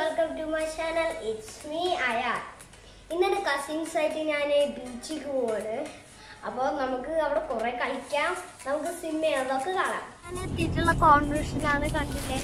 welcome to my channel it's me അയാൾ ഇന്നെൻ്റെ cousins ആയിട്ട് ഞാൻ ബീച്ചിൽ പോവാണ് അപ്പോൾ നമുക്ക് അവിടെ കുറെ കളിക്കാം നമുക്ക് സ്വിം ചെയ്യാം അതൊക്കെ കാണാം ഞാൻ എത്തിയിട്ടുള്ള കോൺവെർഷനാണ് കണ്ടില്ലേ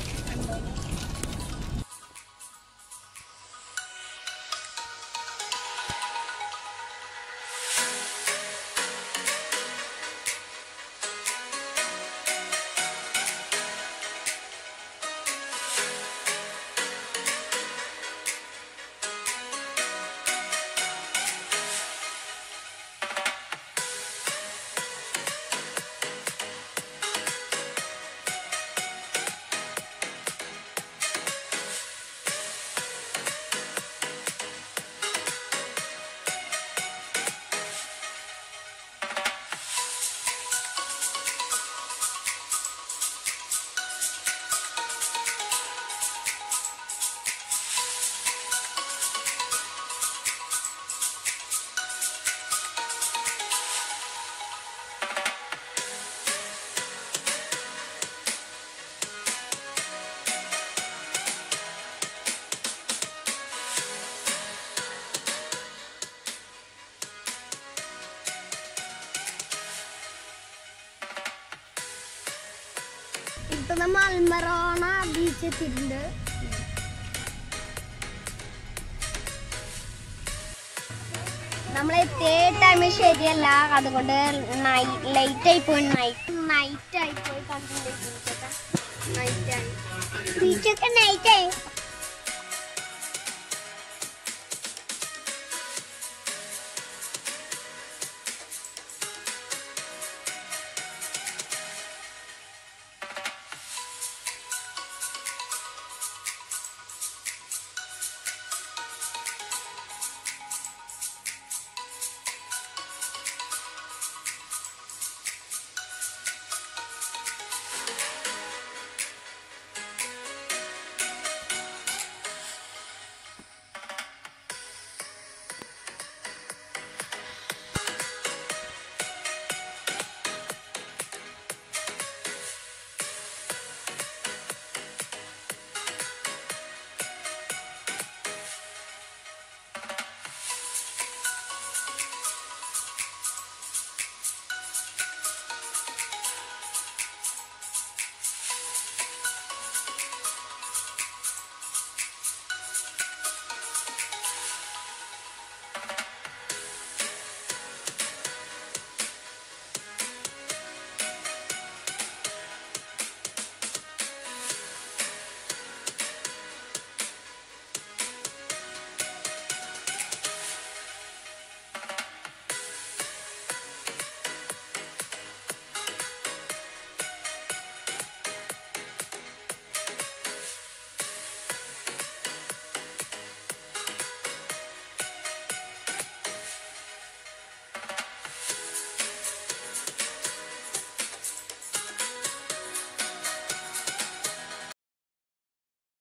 ഇപ്പൊ നമ്മൾ അൽമറോണ ബീച്ച് എത്തിയിട്ടുണ്ട് നമ്മൾ എത്തിയ ടൈം ശരിയല്ല അതുകൊണ്ട് ലൈറ്റ് ആയി പോയി നൈറ്റ് നൈറ്റ് ആയി പോയി കണ്ടില്ലേ ബീച്ചൊക്കെ നൈറ്റ് ആയി ബീച്ചൊക്കെ നൈറ്റ് ആയി